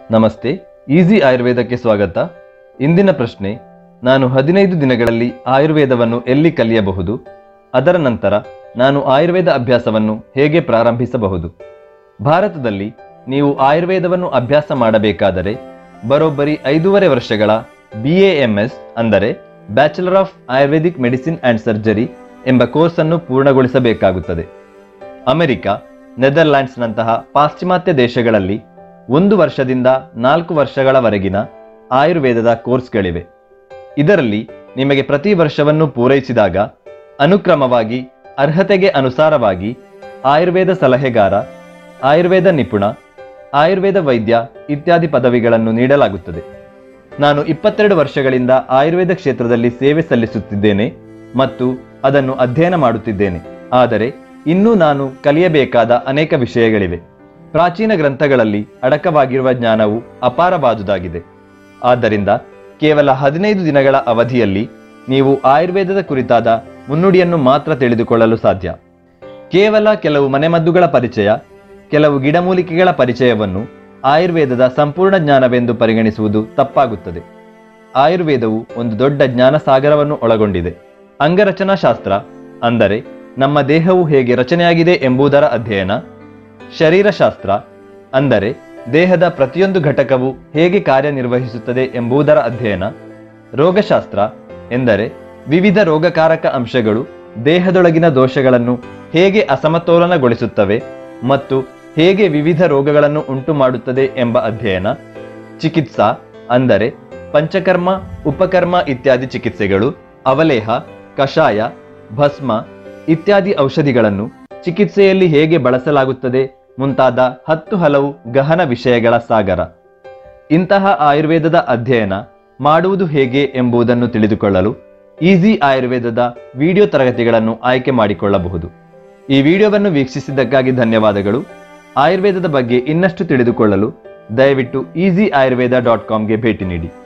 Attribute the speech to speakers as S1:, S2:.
S1: ನಮಸ್ತೆ ಈಸಿ ಆಯುರ್ವೇದಕ್ಕೆ ಸ್ವಾಗತ ಇಂದಿನ ಪ್ರಶ್ನೆ ನಾನು ಹದಿನೈದು ದಿನಗಳಲ್ಲಿ ಆಯುರ್ವೇದವನ್ನು ಎಲ್ಲಿ ಕಲಿಯಬಹುದು ಅದರ ನಂತರ ನಾನು ಆಯುರ್ವೇದ ಅಭ್ಯಾಸವನ್ನು ಹೇಗೆ ಪ್ರಾರಂಭಿಸಬಹುದು ಭಾರತದಲ್ಲಿ ನೀವು ಆಯುರ್ವೇದವನ್ನು ಅಭ್ಯಾಸ ಮಾಡಬೇಕಾದರೆ ಬರೋಬ್ಬರಿ ಐದೂವರೆ ವರ್ಷಗಳ ಬಿ ಎ ಎಂ ಎಸ್ ಅಂದರೆ bachelor of Ayurvedic medicine and surgery ಎಂಬ ಕೋರ್ಸನ್ನು ಪೂರ್ಣಗೊಳಿಸಬೇಕಾಗುತ್ತದೆ ಅಮೆರಿಕ ನೆದರ್ಲ್ಯಾಂಡ್ಸ್ನಂತಹ ಪಾಶ್ಚಿಮಾತ್ಯ ದೇಶಗಳಲ್ಲಿ ಒಂದು ವರ್ಷದಿಂದ ನಾಲ್ಕು ವರ್ಷಗಳವರೆಗಿನ ಆಯುರ್ವೇದದ ಕೋರ್ಸ್ಗಳಿವೆ ಇದರಲ್ಲಿ ನಿಮಗೆ ಪ್ರತಿ ವರ್ಷವನ್ನು ಪೂರೈಸಿದಾಗ ಅನುಕ್ರಮವಾಗಿ ಅರ್ಹತೆಗೆ ಅನುಸಾರವಾಗಿ ಆಯುರ್ವೇದ ಸಲಹೆಗಾರ ಆಯುರ್ವೇದ ನಿಪುಣ ಆಯುರ್ವೇದ ವೈದ್ಯ ಇತ್ಯಾದಿ ಪದವಿಗಳನ್ನು ನೀಡಲಾಗುತ್ತದೆ ನಾನು ಇಪ್ಪತ್ತೆರಡು ವರ್ಷಗಳಿಂದ ಆಯುರ್ವೇದ ಕ್ಷೇತ್ರದಲ್ಲಿ ಸೇವೆ ಸಲ್ಲಿಸುತ್ತಿದ್ದೇನೆ ಮತ್ತು ಅದನ್ನು ಅಧ್ಯಯನ ಮಾಡುತ್ತಿದ್ದೇನೆ ಆದರೆ ಇನ್ನೂ ನಾನು ಕಲಿಯಬೇಕಾದ ಅನೇಕ ವಿಷಯಗಳಿವೆ ಪ್ರಾಚೀನ ಗ್ರಂಥಗಳಲ್ಲಿ ಅಡಕವಾಗಿರುವ ಜ್ಞಾನವು ಅಪಾರವಾದುದಾಗಿದೆ ಆದ್ದರಿಂದ ಕೇವಲ ಹದಿನೈದು ದಿನಗಳ ಅವಧಿಯಲ್ಲಿ ನೀವು ಆಯುರ್ವೇದದ ಕುರಿತಾದ ಮುನ್ನುಡಿಯನ್ನು ಮಾತ್ರ ತಿಳಿದುಕೊಳ್ಳಲು ಸಾಧ್ಯ ಕೇವಲ ಕೆಲವು ಮನೆಮದ್ದುಗಳ ಪರಿಚಯ ಕೆಲವು ಗಿಡಮೂಲಿಕೆಗಳ ಪರಿಚಯವನ್ನು ಆಯುರ್ವೇದದ ಸಂಪೂರ್ಣ ಜ್ಞಾನವೆಂದು ಪರಿಗಣಿಸುವುದು ತಪ್ಪಾಗುತ್ತದೆ ಆಯುರ್ವೇದವು ಒಂದು ದೊಡ್ಡ ಜ್ಞಾನ ಸಾಗರವನ್ನು ಒಳಗೊಂಡಿದೆ ಅಂಗರಚನಾಶಾಸ್ತ್ರ ಅಂದರೆ ನಮ್ಮ ದೇಹವು ಹೇಗೆ ರಚನೆಯಾಗಿದೆ ಎಂಬುದರ ಅಧ್ಯಯನ ಶರೀರಶಾಸ್ತ್ರ ಅಂದರೆ ದೇಹದ ಪ್ರತಿಯೊಂದು ಘಟಕವು ಹೇಗೆ ಕಾರ್ಯನಿರ್ವಹಿಸುತ್ತದೆ ಎಂಬುದರ ಅಧ್ಯಯನ ರೋಗಶಾಸ್ತ್ರ ಎಂದರೆ ವಿವಿಧ ರೋಗಕಾರಕ ಅಂಶಗಳು ದೇಹದೊಳಗಿನ ದೋಷಗಳನ್ನು ಹೇಗೆ ಅಸಮತೋಲನಗೊಳಿಸುತ್ತವೆ ಮತ್ತು ಹೇಗೆ ವಿವಿಧ ರೋಗಗಳನ್ನು ಉಂಟು ಮಾಡುತ್ತದೆ ಎಂಬ ಅಧ್ಯಯನ ಚಿಕಿತ್ಸಾ ಅಂದರೆ ಪಂಚಕರ್ಮ ಉಪಕರ್ಮ ಇತ್ಯಾದಿ ಚಿಕಿತ್ಸೆಗಳು ಅವಲೇಹ ಕಷಾಯ ಭಸ್ಮ ಇತ್ಯಾದಿ ಔಷಧಿಗಳನ್ನು ಚಿಕಿತ್ಸೆಯಲ್ಲಿ ಹೇಗೆ ಬಳಸಲಾಗುತ್ತದೆ ಮುಂತಾದ ಹತ್ತು ಹಲವು ಗಹನ ವಿಷಯಗಳ ಸಾಗರ ಇಂತಹ ಆಯುರ್ವೇದದ ಅಧ್ಯಯನ ಮಾಡುವುದು ಹೇಗೆ ಎಂಬುದನ್ನು ತಿಳಿದುಕೊಳ್ಳಲು ಈಸಿ ಆಯುರ್ವೇದದ ವಿಡಿಯೋ ತರಗತಿಗಳನ್ನು ಆಯ್ಕೆ ಮಾಡಿಕೊಳ್ಳಬಹುದು ಈ ವಿಡಿಯೋವನ್ನು ವೀಕ್ಷಿಸಿದ್ದಕ್ಕಾಗಿ ಧನ್ಯವಾದಗಳು ಆಯುರ್ವೇದದ ಬಗ್ಗೆ ಇನ್ನಷ್ಟು ತಿಳಿದುಕೊಳ್ಳಲು ದಯವಿಟ್ಟು ಈಸಿ ಆಯುರ್ವೇದ ಡಾಟ್ ಕಾಮ್ಗೆ ಭೇಟಿ ನೀಡಿ